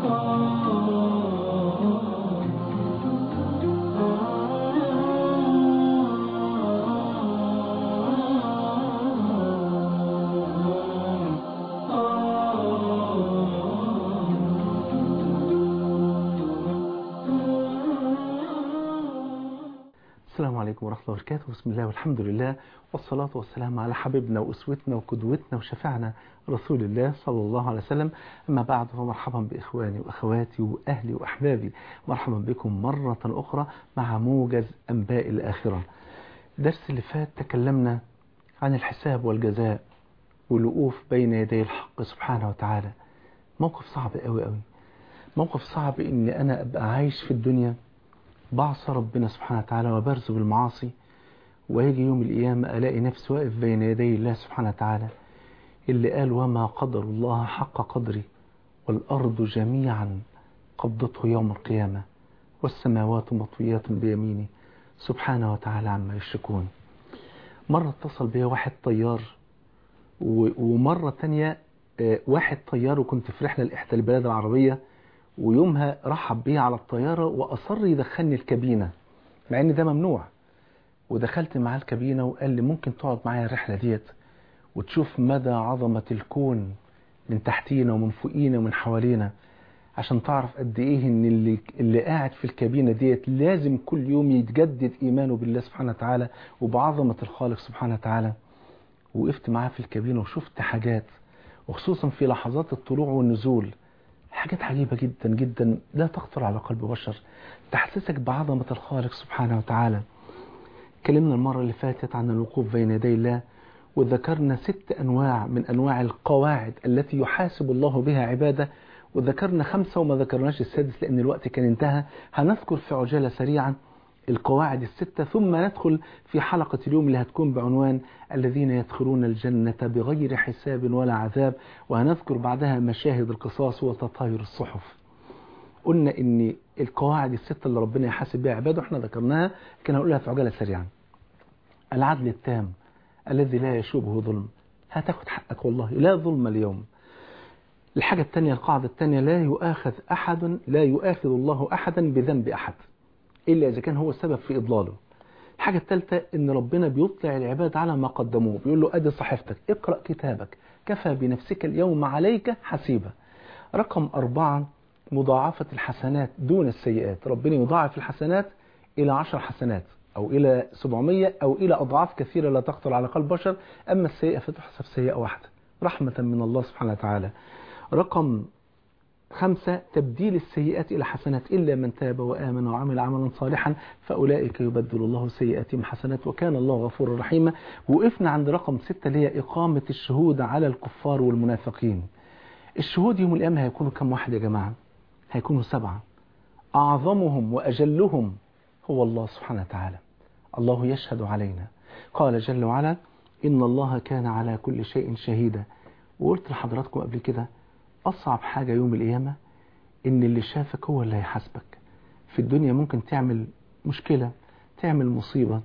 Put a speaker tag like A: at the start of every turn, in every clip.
A: السلام عليكم ورحمة الله وبركاته بسم الله والحمد لله والصلاة والسلام على حبيبنا وأسوتنا وقدوتنا وشفعنا رسول الله صلى الله عليه وسلم أما بعد فمرحبا بإخواني وأخواتي وأهلي وأحبابي مرحبا بكم مرة أخرى مع موجز أنباء الآخرة الدرس اللي فات تكلمنا عن الحساب والجزاء والوقوف بين يدي الحق سبحانه وتعالى موقف صعب قوي قوي موقف صعب ان انا ابقى عايش في الدنيا بعصى ربنا سبحانه وتعالى وبرز بالمعاصي ويجي يوم القيامة ألاقي نفسي واقف بين يدي الله سبحانه وتعالى اللي قال وما قدر الله حق قدري والأرض جميعا قبضته يوم القيامة والسماوات مطويات بيمينه سبحانه وتعالى عما يشركون مرة اتصل بيا واحد طيار ومرة تانية واحد طيار وكنت في رحلة لإحدى البلاد العربية ويومها رحب بي على الطيارة وأصر يدخلني الكابينة مع ان ده ممنوع ودخلت معاه الكابينة وقال لي ممكن تقعد معايا الرحلة ديت وتشوف مدى عظمة الكون من تحتينا ومن فوقينا ومن حوالينا عشان تعرف قد ايه ان اللي, اللي قاعد في الكابينة ديت لازم كل يوم يتجدد ايمانه بالله سبحانه وتعالى وبعظمة الخالق سبحانه وتعالى وقفت معاه في الكابينة وشفت حاجات وخصوصا في لحظات الطلوع والنزول حاجات عجيبة جدا جدا لا تخطر على قلب بشر تحسسك بعظمة الخالق سبحانه وتعالى كلمنا المرة اللي فاتت عن الوقوف بين يدي الله وذكرنا ست أنواع من أنواع القواعد التي يحاسب الله بها عباده وذكرنا خمسة وما ذكرناش السادس لأن الوقت كان انتهى هنذكر في عجالة سريعا القواعد الستة ثم ندخل في حلقة اليوم اللي هتكون بعنوان الذين يدخلون الجنة بغير حساب ولا عذاب وهنذكر بعدها مشاهد القصاص وتطاير الصحف قلنا ان القواعد الستة اللي ربنا يحاسب بها عباده احنا ذكرناها كان هقولها في عجالة سريعا العدل التام الذي لا يشوبه ظلم هتاخد حقك والله لا ظلم اليوم الحاجة الثانية القاعدة الثانية لا يؤاخذ أحد لا يؤاخذ الله أحدا بذنب أحد إلا إذا كان هو السبب في إضلاله الحاجة الثالثة إن ربنا بيطلع العباد على ما قدموه بيقول له أدي صحيفتك اقرأ كتابك كفى بنفسك اليوم عليك حسيبا رقم أربعة مضاعفة الحسنات دون السيئات ربنا يضاعف الحسنات إلى عشر حسنات أو إلى 700 أو إلى أضعاف كثيرة لا تخطر على قلب بشر أما السيئة فتحسب سيئة واحدة رحمة من الله سبحانه وتعالى رقم خمسة تبديل السيئات إلى حسنات إلا من تاب وآمن وعمل عملا صالحا فأولئك يبدل الله سيئاتهم حسنات وكان الله غفورا رحيما وقفنا عند رقم ستة اللي هي إقامة الشهود على الكفار والمنافقين الشهود يوم القيامة هيكونوا كم واحد يا جماعة هيكونوا سبعة أعظمهم وأجلهم هو الله سبحانه وتعالى الله يشهد علينا قال جل وعلا إن الله كان على كل شيء شهيدا وقلت لحضراتكم قبل كده أصعب حاجة يوم القيامة إن اللي شافك هو اللي هيحاسبك في الدنيا ممكن تعمل مشكلة تعمل مصيبة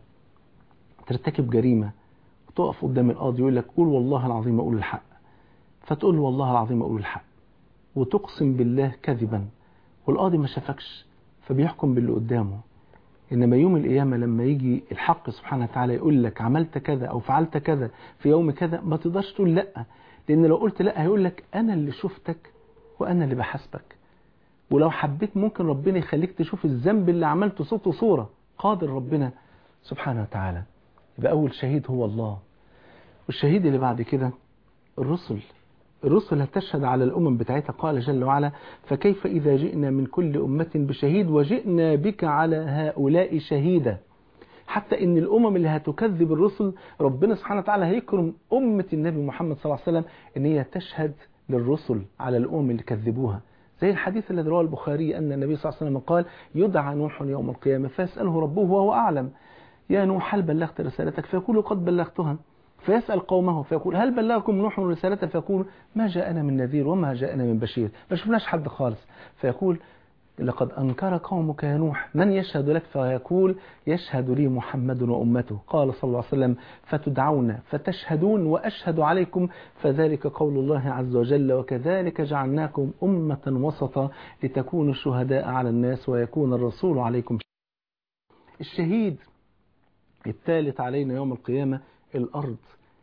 A: ترتكب جريمة وتقف قدام القاضي يقول لك قول والله العظيم أقول الحق فتقول والله العظيم أقول الحق وتقسم بالله كذبا والقاضي ما شافكش فبيحكم باللي قدامه إنما يوم القيامة لما يجي الحق سبحانه وتعالى يقول لك عملت كذا أو فعلت كذا في يوم كذا ما تقدرش تقول لأ لأن لو قلت لا هيقول لك أنا اللي شفتك وأنا اللي بحاسبك ولو حبيت ممكن ربنا يخليك تشوف الذنب اللي عملته صوت وصورة قادر ربنا سبحانه وتعالى يبقى أول شهيد هو الله والشهيد اللي بعد كده الرسل الرسل هتشهد على الأمم بتاعتها قال جل وعلا فكيف إذا جئنا من كل أمة بشهيد وجئنا بك على هؤلاء شهيدا حتى ان الامم اللي هتكذب الرسل ربنا سبحانه وتعالى هيكرم امة النبي محمد صلى الله عليه وسلم ان هي تشهد للرسل على الامم اللي كذبوها زي الحديث الذي رواه البخاري ان النبي صلى الله عليه وسلم قال يدعى نوح يوم القيامة فيسأله ربه وهو اعلم يا نوح هل بلغت رسالتك فيقول قد بلغتها فيسأل قومه فيقول هل بلغكم نوح رسالته فيقول ما جاءنا من نذير وما جاءنا من بشير ما شفناش حد خالص فيقول لقد أنكر قومك يا نوح من يشهد لك فيقول يشهد لي محمد وأمته قال صلى الله عليه وسلم فتدعون فتشهدون وأشهد عليكم فذلك قول الله عز وجل وكذلك جعلناكم أمة وسطا لتكونوا شهداء على الناس ويكون الرسول عليكم الشهيد الثالث علينا يوم القيامة الأرض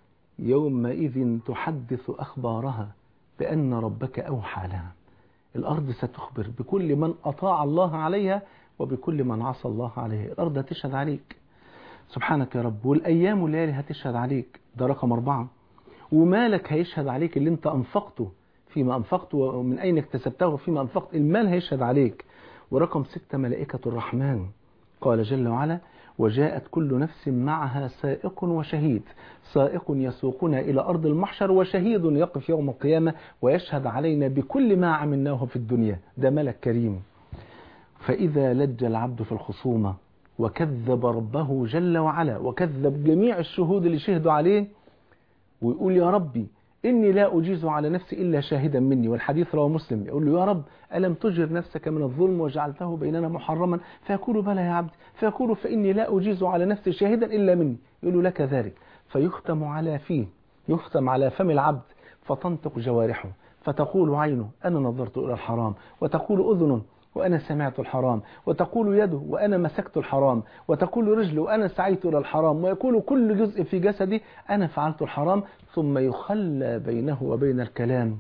A: يومئذ تحدث أخبارها بأن ربك أوحى لها الأرض ستخبر بكل من أطاع الله عليها وبكل من عصى الله عليها الأرض هتشهد عليك سبحانك يا رب والأيام والليالي هتشهد عليك ده رقم أربعة ومالك هيشهد عليك اللي انت أنفقته فيما أنفقته ومن أين اكتسبته وفيما أنفقت المال هيشهد عليك ورقم ستة ملائكة الرحمن قال جل وعلا وجاءت كل نفس معها سائق وشهيد سائق يسوقنا إلى أرض المحشر وشهيد يقف يوم القيامة ويشهد علينا بكل ما عملناه في الدنيا ده ملك كريم فإذا لج العبد في الخصومة وكذب ربه جل وعلا وكذب جميع الشهود اللي شهدوا عليه ويقول يا ربي إني لا أجيز على نفسي إلا شاهدا مني والحديث رواه مسلم يقول له يا رب ألم تجر نفسك من الظلم وجعلته بيننا محرما فيقول بلى يا عبد فيقول فإني لا أجيز على نفسي شاهدا إلا مني يقول له لك ذلك فيختم على فيه يختم على فم العبد فتنطق جوارحه فتقول عينه أنا نظرت إلى الحرام وتقول أذنه وأنا سمعت الحرام وتقول يده وأنا مسكت الحرام وتقول رجله وأنا سعيت إلى الحرام ويقول كل جزء في جسدي أنا فعلت الحرام ثم يخلى بينه وبين الكلام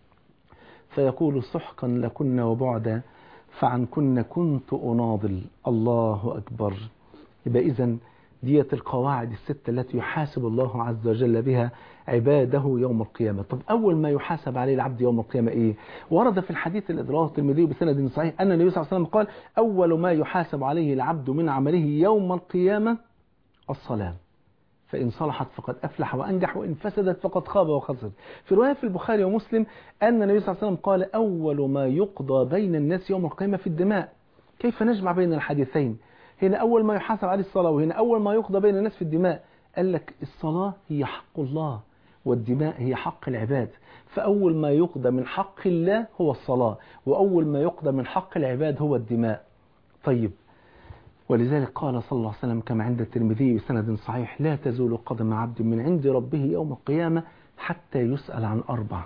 A: فيقول سحقا لكن وبعدا فعن كن كنت أناضل الله أكبر يبقى إذن ديت القواعد الستة التي يحاسب الله عز وجل بها عباده يوم القيامة طب أول ما يحاسب عليه العبد يوم القيامة إيه ورد في الحديث الذي رواه الترمذي بسند صحيح أن النبي صلى الله عليه وسلم قال أول ما يحاسب عليه العبد من عمله يوم القيامة الصلاة فإن صلحت فقد أفلح وأنجح وإن فسدت فقد خاب وخسر في رواية في البخاري ومسلم أن النبي صلى الله عليه وسلم قال أول ما يقضى بين الناس يوم القيامة في الدماء كيف نجمع بين الحديثين هنا أول ما يحاسب عليه الصلاة وهنا أول ما يقضى بين الناس في الدماء قال لك الصلاة هي حق الله والدماء هي حق العباد فأول ما يقضى من حق الله هو الصلاة وأول ما يقضى من حق العباد هو الدماء طيب ولذلك قال صلى الله عليه وسلم كما عند الترمذي بسند صحيح لا تزول قدم عبد من عند ربه يوم القيامة حتى يسأل عن أربع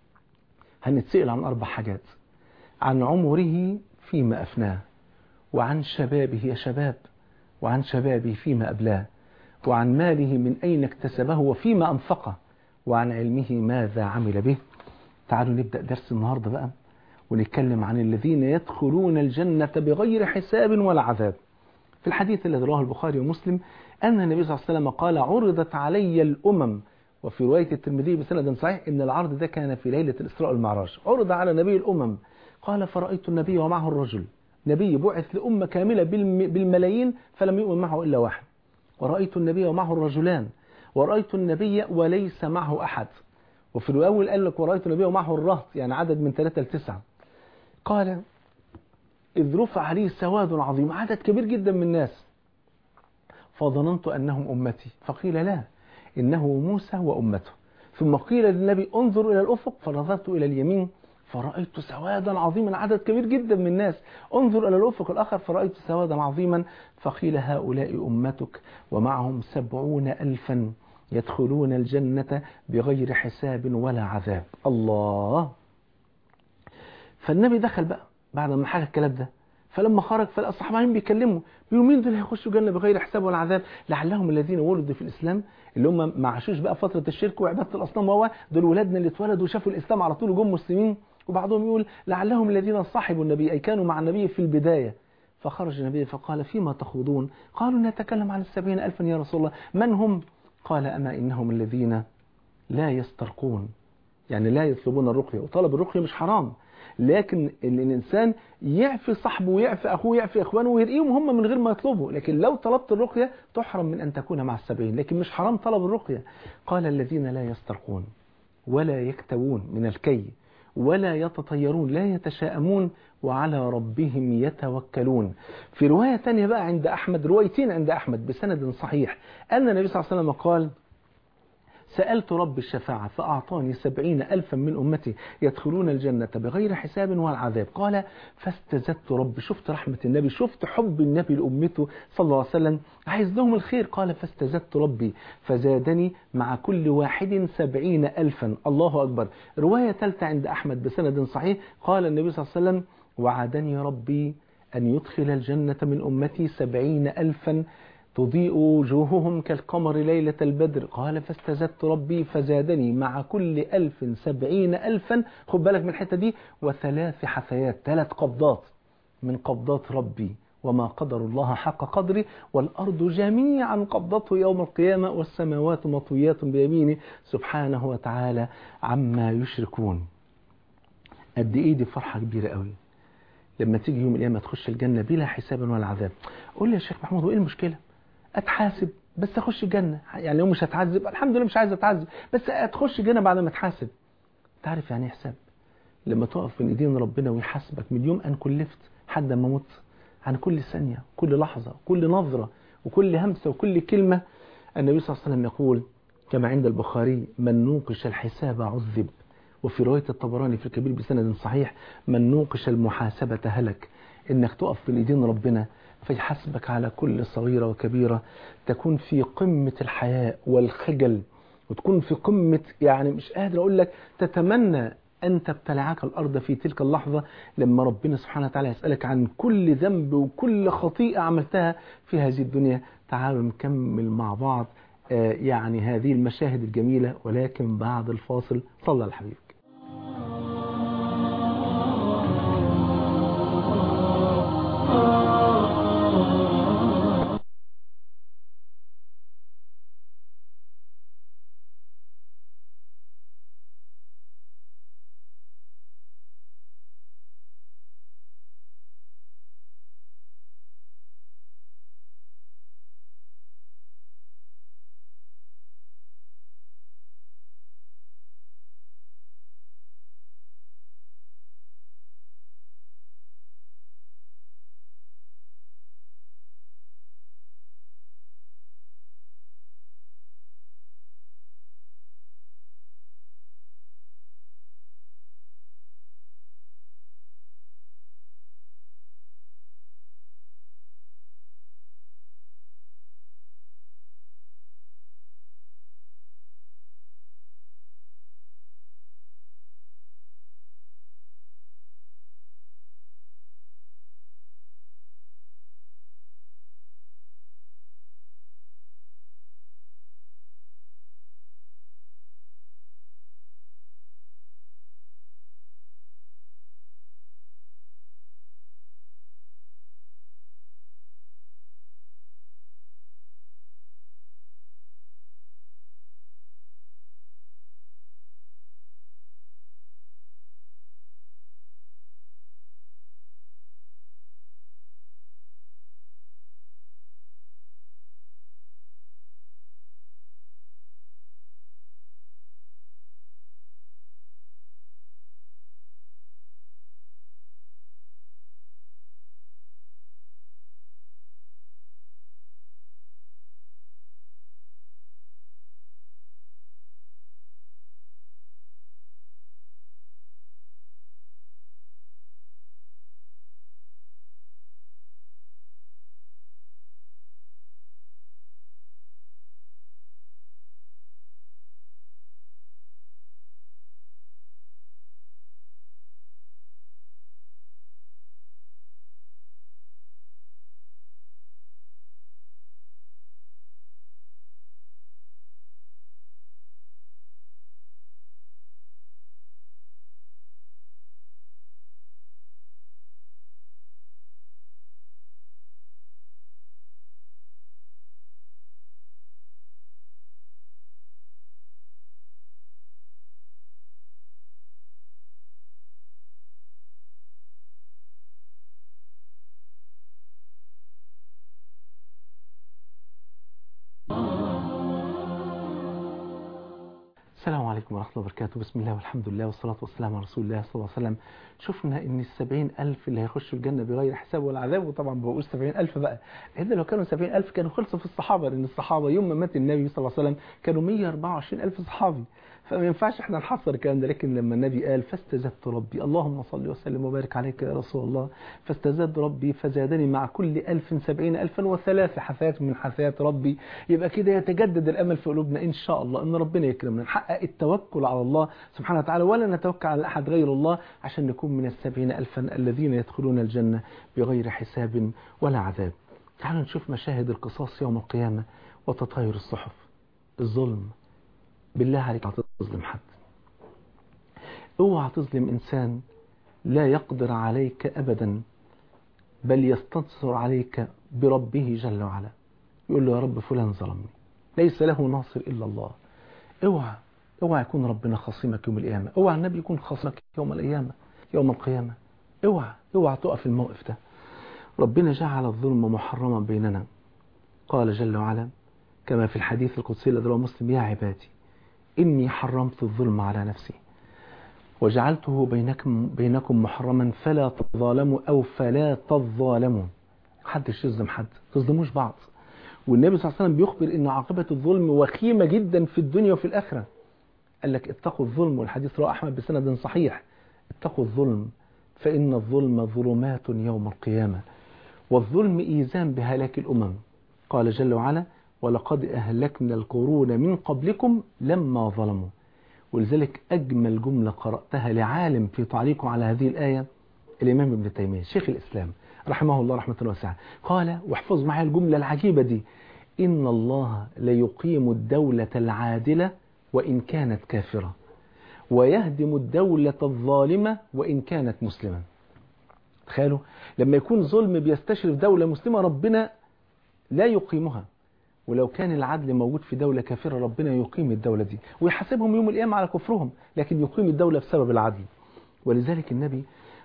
A: هنتسأل عن أربع حاجات عن عمره فيما أفناه وعن شبابه يا شباب وعن شبابه فيما أبلاه وعن ماله من أين اكتسبه وفيما أنفقه وعن علمه ماذا عمل به تعالوا نبدأ درس النهاردة بقى ونتكلم عن الذين يدخلون الجنة بغير حساب ولا عذاب في الحديث الذي رواه البخاري ومسلم أن النبي صلى الله عليه وسلم قال عرضت علي الأمم وفي رواية الترمذي بسند صحيح أن العرض ده كان في ليلة الإسراء والمعراج عرض على نبي الأمم قال فرأيت النبي ومعه الرجل نبي بعث لأمة كاملة بالملايين فلم يؤمن معه إلا واحد ورأيت النبي ومعه الرجلان ورأيت النبي وليس معه أحد وفي الأول قال لك ورأيت النبي ومعه الرهط يعني عدد من ثلاثة لتسعة قال إذ رفع عليه سواد عظيم عدد كبير جدا من الناس فظننت أنهم أمتي فقيل لا إنه موسى وأمته ثم قيل للنبي انظر إلى الأفق فنظرت إلى اليمين فرأيت سوادا عظيما عدد كبير جدا من الناس انظر إلى الأفق الآخر فرأيت سوادا عظيما فقيل هؤلاء أمتك ومعهم سبعون ألفا يدخلون الجنة بغير حساب ولا عذاب الله فالنبي دخل بقى بعد ما حكى الكلام ده فلما خرج فلقى الصحابين بيكلموا بيقولوا مين دول هيخشوا جنة بغير حساب ولا عذاب لعلهم الذين ولدوا في الإسلام اللي هم ما عاشوش بقى فترة الشرك وعبادة الأصنام وهو دول ولادنا اللي اتولدوا وشافوا الإسلام على طول وجم مسلمين وبعضهم يقول لعلهم الذين صاحبوا النبي أي كانوا مع النبي في البداية فخرج النبي فقال فيما تخوضون قالوا نتكلم عن السبعين ألفا يا رسول الله من هم قال أما إنهم الذين لا يسترقون يعني لا يطلبون الرقية وطلب الرقية مش حرام لكن ان الانسان يعفي صاحبه ويعفي اخوه ويعفي اخوانه ويرقيهم هم من غير ما يطلبوا لكن لو طلبت الرقية تحرم من ان تكون مع السبعين لكن مش حرام طلب الرقية قال الذين لا يسترقون ولا يكتوون من الكي ولا يتطيرون لا يتشاءمون وعلى ربهم يتوكلون في رواية تانية بقى عند أحمد روايتين عند أحمد بسند صحيح أن النبي صلى الله عليه وسلم قال سألت رب الشفاعة فأعطاني سبعين ألفا من أمتي يدخلون الجنة بغير حساب ولا عذاب قال فاستزدت رب شفت رحمة النبي شفت حب النبي لأمته صلى الله عليه وسلم عايز لهم الخير قال فاستزدت ربي فزادني مع كل واحد سبعين ألفا الله أكبر رواية ثالثة عند أحمد بسند صحيح قال النبي صلى الله عليه وسلم وعدني ربي أن يدخل الجنة من أمتي سبعين ألفا تضيء وجوههم كالقمر ليلة البدر قال فاستزدت ربي فزادني مع كل ألف سبعين ألفا خد بالك من الحتة دي وثلاث حثيات ثلاث قبضات من قبضات ربي وما قدر الله حق قدره والأرض جميعا قبضته يوم القيامة والسماوات مطويات بيمينه سبحانه وتعالى عما يشركون قد إيه دي فرحة كبيرة قوي لما تيجي يوم القيامة تخش الجنة بلا حساب ولا عذاب قول لي يا شيخ محمود وإيه المشكلة اتحاسب بس اخش الجنة يعني لو مش هتعذب الحمد لله مش عايز اتعذب بس هتخش الجنة بعد ما اتحاسب تعرف يعني ايه حساب لما تقف بين ايدين ربنا ويحاسبك من يوم ان كلفت حد ما مت عن كل ثانية كل لحظة كل نظرة وكل همسة وكل كلمة النبي صلى الله عليه وسلم يقول كما عند البخاري من نوقش الحساب عذب وفي رواية الطبراني في الكبير بسند صحيح من نوقش المحاسبة هلك انك تقف بين ايدين ربنا فيحاسبك على كل صغيرة وكبيرة تكون في قمة الحياء والخجل وتكون في قمة يعني مش قادر أقول لك تتمنى أن تبتلعك الأرض في تلك اللحظة لما ربنا سبحانه وتعالى يسألك عن كل ذنب وكل خطيئة عملتها في هذه الدنيا تعالوا نكمل مع بعض يعني هذه المشاهد الجميلة ولكن بعد الفاصل صلى الحبيب عليكم ورحمة الله وبركاته بسم الله والحمد لله والصلاة والسلام على رسول الله صلى الله عليه وسلم شفنا ان السبعين ألف اللي هيخشوا الجنة بغير حساب ولا عذاب وطبعا بقول سبعين ألف بقى لأن لو كانوا سبعين ألف كانوا خلصوا في الصحابة لأن الصحابة يوم ما مات النبي صلى الله عليه وسلم كانوا 124 ألف صحابي فما ينفعش احنا نحصر الكلام ده لكن لما النبي قال فاستزدت ربي اللهم صل وسلم وبارك عليك يا رسول الله فاستزدت ربي فزادني مع كل ألف سبعين ألفا وثلاث حثات من حثات ربي يبقى كده يتجدد الأمل في قلوبنا إن شاء الله إن ربنا يكرمنا نحقق التوكل على الله سبحانه وتعالى ولا نتوكل على أحد غير الله عشان نكون من السبعين ألفا الذين يدخلون الجنة بغير حساب ولا عذاب تعالوا نشوف مشاهد القصاص يوم القيامة وتطاير الصحف الظلم بالله عليك لا تظلم حد اوعى تظلم انسان لا يقدر عليك ابدا بل يستنصر عليك بربه جل وعلا يقول له يا رب فلان ظلمني ليس له ناصر الا الله اوعى اوعى يكون ربنا خصيمك يوم القيامه اوعى النبي يكون خصيمك يوم القيامه يوم القيامه اوعى اوعى تقف الموقف ده ربنا جعل الظلم محرما بيننا قال جل وعلا كما في الحديث القدسي الذي رواه مسلم يا عبادي إني حرمت الظلم على نفسي وجعلته بينكم, بينكم محرما فلا تظالموا أو فلا تظالموا حدش يظلم حد تظلموش بعض والنبي صلى الله عليه وسلم بيخبر أن عاقبة الظلم وخيمة جدا في الدنيا وفي الآخرة قال لك اتقوا الظلم والحديث رواه أحمد بسند صحيح اتقوا الظلم فإن الظلم ظلمات يوم القيامة والظلم إيزان بهلاك الأمم قال جل وعلا ولقد أهلكنا القرون من قبلكم لما ظلموا ولذلك أجمل جملة قرأتها لعالم في تعليقه على هذه الآية الإمام ابن تيمية شيخ الإسلام رحمه الله رحمة واسعة قال واحفظ معي الجملة العجيبة دي إن الله ليقيم الدولة العادلة وإن كانت كافرة ويهدم الدولة الظالمة وإن كانت مسلمة تخيلوا لما يكون ظلم بيستشرف دولة مسلمة ربنا لا يقيمها ولو كان العدل موجود في دولة كافرة ربنا يقيم الدولة دي ويحاسبهم يوم القيامة على كفرهم لكن يقيم الدولة بسبب العدل ولذلك النبي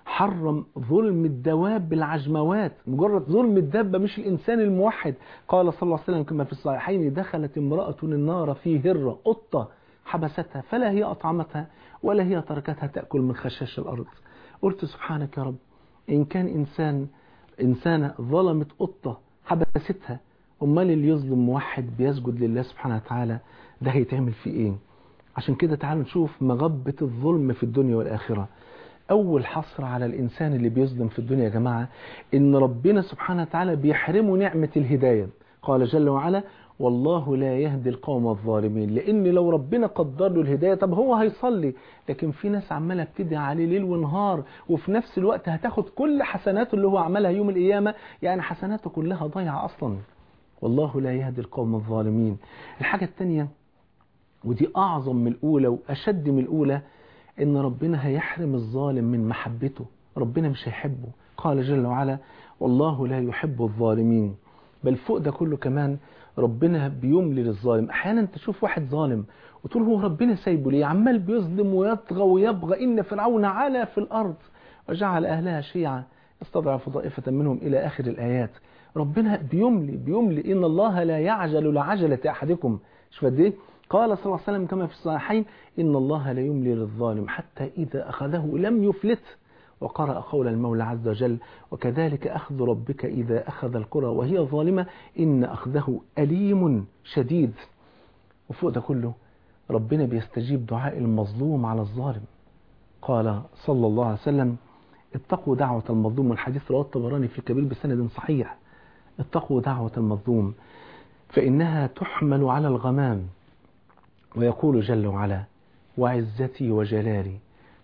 A: حرم ظلم الدواب بالعجموات مجرد ظلم الدابة مش الإنسان الموحد قال صلى الله عليه وسلم كما في الصحيحين دخلت امرأة النار في هرة قطة حبستها فلا هي أطعمتها ولا هي تركتها تأكل من خشاش الأرض قلت سبحانك يا رب إن كان إنسان إنسانة ظلمت قطة حبستها أمال اللي يظلم موحد بيسجد لله سبحانه وتعالى ده هيتعمل فيه إيه عشان كده تعالوا نشوف مغبة الظلم في الدنيا والآخرة أول حصر على الإنسان اللي بيظلم في الدنيا يا جماعة إن ربنا سبحانه وتعالى بيحرمه نعمة الهداية قال جل وعلا والله لا يهدي القوم الظالمين لأن لو ربنا قدر له الهداية طب هو هيصلي لكن في ناس عمالة بتدعي عليه ليل ونهار وفي نفس الوقت هتاخد كل حسناته اللي هو عملها يوم القيامة يعني حسناته كلها ضايعة أصلا والله لا يهدي القوم الظالمين الحاجة الثانية ودي أعظم من الأولى وأشد من الأولى إن ربنا هيحرم الظالم من محبته ربنا مش هيحبه قال جل وعلا والله لا يحب الظالمين بل فوق ده كله كمان ربنا بيملي للظالم احيانا تشوف واحد ظالم وتقول هو ربنا سايبه ليه عمال بيظلم ويطغى ويبغى ان فرعون علا في الارض وجعل اهلها شيعا يستضعف طائفه منهم الى اخر الايات ربنا بيملي بيملي ان الله لا يعجل لعجله احدكم شوف قد ايه قال صلى الله عليه وسلم كما في الصحيحين ان الله لا يملي للظالم حتى اذا اخذه لم يفلته وقرأ قول المولى عز وجل وكذلك أخذ ربك إذا أخذ القرى وهي ظالمة إن أخذه أليم شديد وفوق ده كله ربنا بيستجيب دعاء المظلوم على الظالم قال صلى الله عليه وسلم اتقوا دعوة المظلوم والحديث رواه الطبراني في الكبير بسند صحيح اتقوا دعوة المظلوم فإنها تحمل على الغمام ويقول جل وعلا وعزتي وجلالي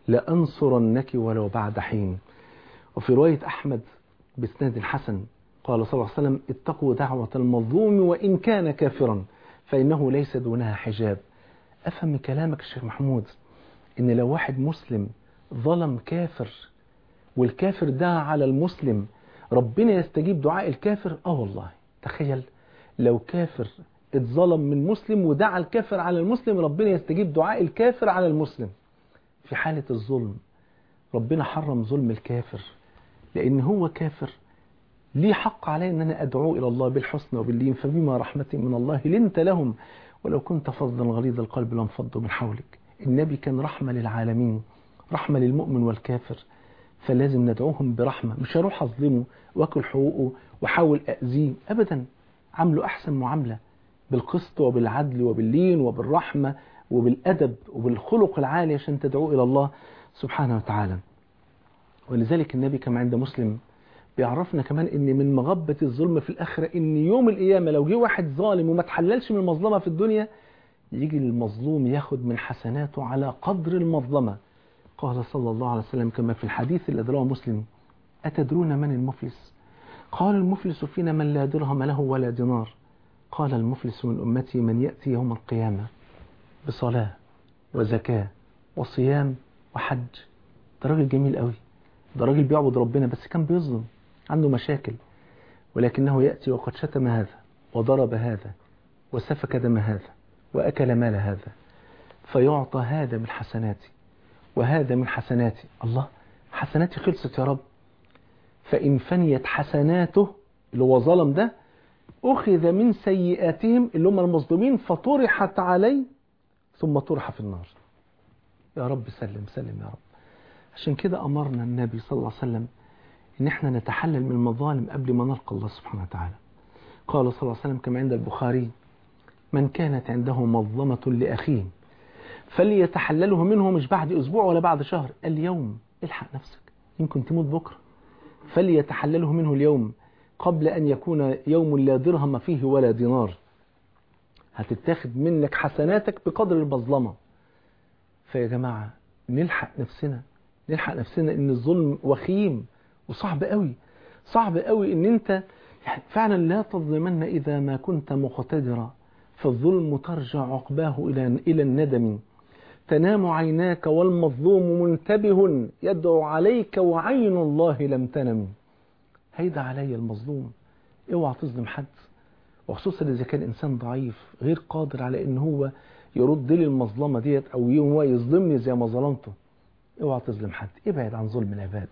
A: لأنصرنك ولو بعد حين وفي رواية أحمد بسناد حسن قال صلى الله عليه وسلم اتقوا دعوة المظلوم وإن كان كافرا فإنه ليس دونها حجاب أفهم من كلامك الشيخ محمود إن لو واحد مسلم ظلم كافر والكافر دعا على المسلم ربنا يستجيب دعاء الكافر اه والله تخيل لو كافر اتظلم من مسلم ودعا الكافر على المسلم ربنا يستجيب دعاء الكافر على المسلم في حالة الظلم ربنا حرم ظلم الكافر لأن هو كافر ليه حق علي أن أنا أدعو إلى الله بالحسنى وباللين فبما رحمة من الله لنت لهم ولو كنت فظا غليظ القلب لانفضوا من حولك النبي كان رحمة للعالمين رحمة للمؤمن والكافر فلازم ندعوهم برحمة مش هروح أظلمه وأكل حقوقه وأحاول أذيه أبدا عامله أحسن معاملة بالقسط وبالعدل وباللين وبالرحمة وبالأدب وبالخلق العالي عشان تدعوه إلى الله سبحانه وتعالى ولذلك النبي كما عند مسلم بيعرفنا كمان ان من مغبة الظلم في الآخرة ان يوم القيامة لو جه واحد ظالم وما تحللش من المظلمة في الدنيا يجي المظلوم ياخد من حسناته على قدر المظلمة قال صلى الله عليه وسلم كما في الحديث الذي رواه مسلم أتدرون من المفلس قال المفلس فينا من لا درهم له ولا دينار قال المفلس من أمتي من يأتي يوم القيامة بصلاة وزكاة وصيام وحج ده راجل جميل قوي ده راجل بيعبد ربنا بس كان بيظلم عنده مشاكل ولكنه يأتي وقد شتم هذا وضرب هذا وسفك دم هذا وأكل مال هذا فيعطى هذا من حسناتي وهذا من حسناتي الله حسناتي خلصت يا رب فإن فنيت حسناته اللي هو ظلم ده أخذ من سيئاتهم اللي هم المظلومين فطرحت عليه ثم طرح في النار يا رب سلم سلم يا رب عشان كده أمرنا النبي صلى الله عليه وسلم إن احنا نتحلل من المظالم قبل ما نلقى الله سبحانه وتعالى قال صلى الله عليه وسلم كما عند البخاري من كانت عنده مظلمة لأخيه فليتحلله منه مش بعد أسبوع ولا بعد شهر اليوم الحق نفسك يمكن تموت بكرة فليتحلله منه اليوم قبل أن يكون يوم لا درهم فيه ولا دينار هتتاخد منك حسناتك بقدر المظلمة فيا جماعة نلحق نفسنا نلحق نفسنا ان الظلم وخيم وصعب قوي صعب قوي ان انت يعني فعلا لا تظلمن اذا ما كنت مقتدرا فالظلم ترجع عقباه الى الى الندم تنام عيناك والمظلوم منتبه يدعو عليك وعين الله لم تنم هيدا علي المظلوم اوعى تظلم حد وخصوصا اذا كان انسان ضعيف غير قادر على ان هو يرد لي المظلمه ديت او هو يظلمني زي ما ظلمته اوعى تظلم حد ابعد عن ظلم العباد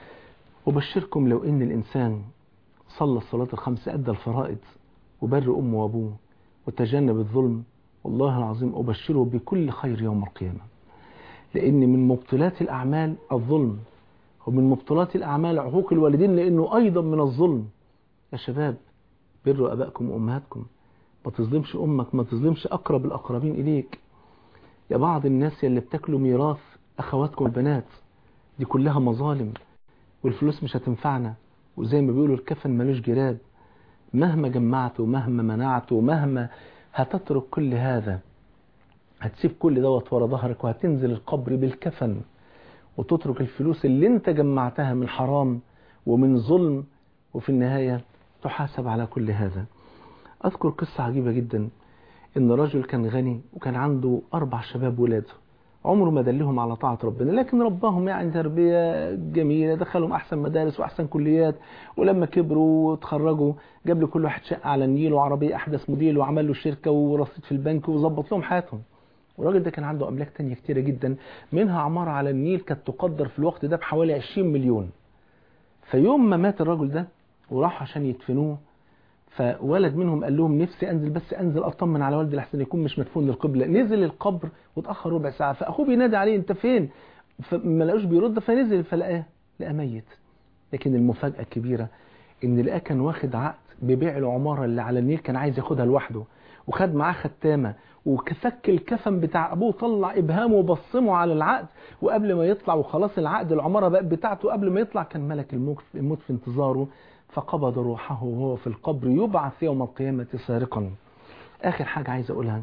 A: وبشركم لو ان الانسان صلى الصلاه الخمس ادى الفرائض وبر امه وابوه وتجنب الظلم والله العظيم ابشره بكل خير يوم القيامه لان من مبطلات الاعمال الظلم ومن مبطلات الاعمال عقوق الوالدين لانه ايضا من الظلم يا شباب بروا ابائكم وامهاتكم ما تظلمش امك ما تظلمش اقرب الاقربين اليك يا بعض الناس اللي بتاكلوا ميراث اخواتكم البنات دي كلها مظالم والفلوس مش هتنفعنا وزي ما بيقولوا الكفن ملوش جراب مهما جمعت ومهما منعت ومهما هتترك كل هذا هتسيب كل دوت ورا ظهرك وهتنزل القبر بالكفن وتترك الفلوس اللي انت جمعتها من حرام ومن ظلم وفي النهاية تحاسب على كل هذا أذكر قصة عجيبة جدا إن رجل كان غني وكان عنده أربع شباب ولاده عمره ما دلهم على طاعة ربنا لكن رباهم يعني تربية جميلة دخلهم أحسن مدارس وأحسن كليات ولما كبروا وتخرجوا جاب لكل واحد شقة على النيل وعربية أحدث موديل وعمل له شركة ورصيد في البنك وظبط لهم حياتهم والراجل ده كان عنده أملاك تانية كتيرة جدا منها عمارة على النيل كانت تقدر في الوقت ده بحوالي 20 مليون فيوم ما مات الراجل ده وراح عشان يدفنوه فولد منهم قال لهم نفسي انزل بس انزل اطمن على والدي لحسن يكون مش مدفون للقبله نزل القبر واتاخر ربع ساعه فاخوه بينادي عليه انت فين فما لقوش بيرد فنزل فلقاه لقى ميت لكن المفاجاه الكبيره ان لقاه كان واخد عقد ببيع العماره اللي على النيل كان عايز ياخدها لوحده وخد معاه ختامه وفك الكفن بتاع ابوه طلع ابهامه وبصمه على العقد وقبل ما يطلع وخلاص العقد العماره بقت بتاعته قبل ما يطلع كان ملك الموت في انتظاره فقبض روحه وهو في القبر يبعث يوم القيامة سارقا آخر حاجة عايز أقولها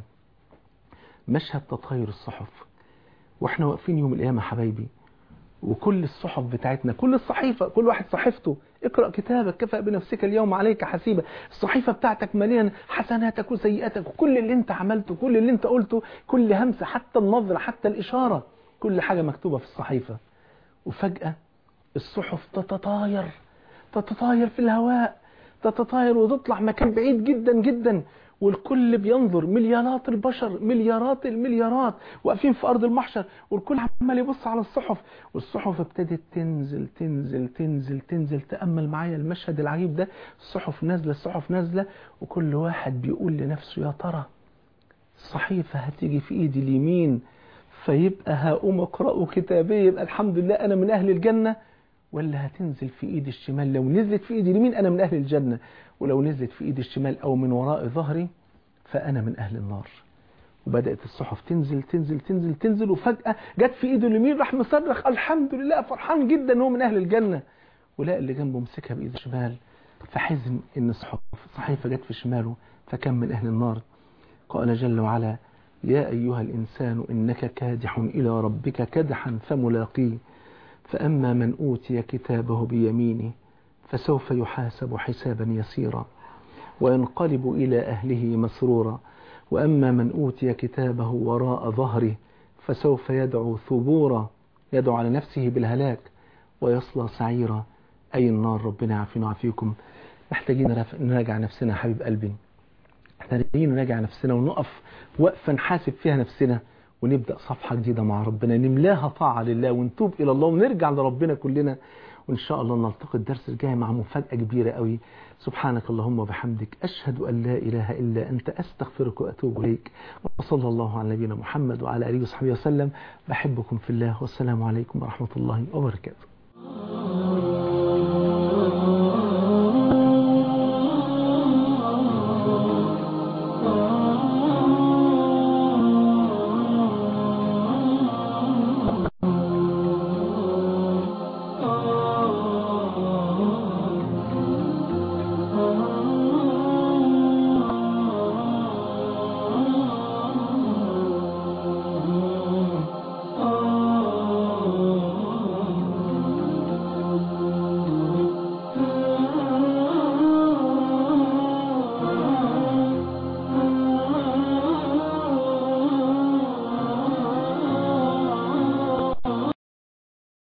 A: مشهد تطاير الصحف وإحنا واقفين يوم القيامة حبايبي وكل الصحف بتاعتنا كل الصحيفة كل واحد صحيفته اقرأ كتابك كفى بنفسك اليوم عليك حسيبة الصحيفة بتاعتك مليانة حسناتك وسيئاتك وكل اللي انت عملته كل اللي انت قلته كل همسة حتى النظرة حتى الإشارة كل حاجة مكتوبة في الصحيفة وفجأة الصحف تتطاير تتطاير في الهواء تتطاير وتطلع مكان بعيد جدا جدا والكل بينظر مليارات البشر مليارات المليارات واقفين في ارض المحشر والكل عمال يبص على الصحف والصحف ابتدت تنزل تنزل تنزل تنزل تامل معايا المشهد العجيب ده الصحف نازله الصحف نازله وكل واحد بيقول لنفسه يا ترى الصحيفه هتيجي في ايدي اليمين فيبقى هقوم اقرأوا كتابي يبقى الحمد لله أنا من أهل الجنة ولا هتنزل في إيدي الشمال لو نزلت في إيدي اليمين أنا من أهل الجنة ولو نزلت في إيدي الشمال أو من وراء ظهري فأنا من أهل النار وبدأت الصحف تنزل تنزل تنزل تنزل وفجأة جت في إيده اليمين راح مصرخ الحمد لله فرحان جدا إن هو من أهل الجنة ولا اللي جنبه مسكها بإيده الشمال فحزن إن الصحف صحيفة جت في شماله فكان من أهل النار قال جل وعلا يا أيها الإنسان إنك كادح إلى ربك كدحا فملاقيه فأما من أوتي كتابه بيمينه فسوف يحاسب حسابا يسيرا وينقلب إلى أهله مسرورا وأما من أوتي كتابه وراء ظهره فسوف يدعو ثبورا يدعو على نفسه بالهلاك ويصلى سعيرا أي النار ربنا يعافينا ويعافيكم محتاجين نراجع نفسنا يا حبيب قلبي محتاجين نراجع نفسنا ونقف وقفة نحاسب فيها نفسنا ونبدأ صفحة جديدة مع ربنا نملاها طاعة لله ونتوب إلى الله ونرجع لربنا كلنا وإن شاء الله نلتقي الدرس الجاي مع مفاجأة كبيرة قوي سبحانك اللهم وبحمدك أشهد أن لا إله إلا أنت أستغفرك وأتوب إليك وصلى الله على نبينا محمد وعلى آله وصحبه وسلم بحبكم في الله والسلام عليكم ورحمة الله وبركاته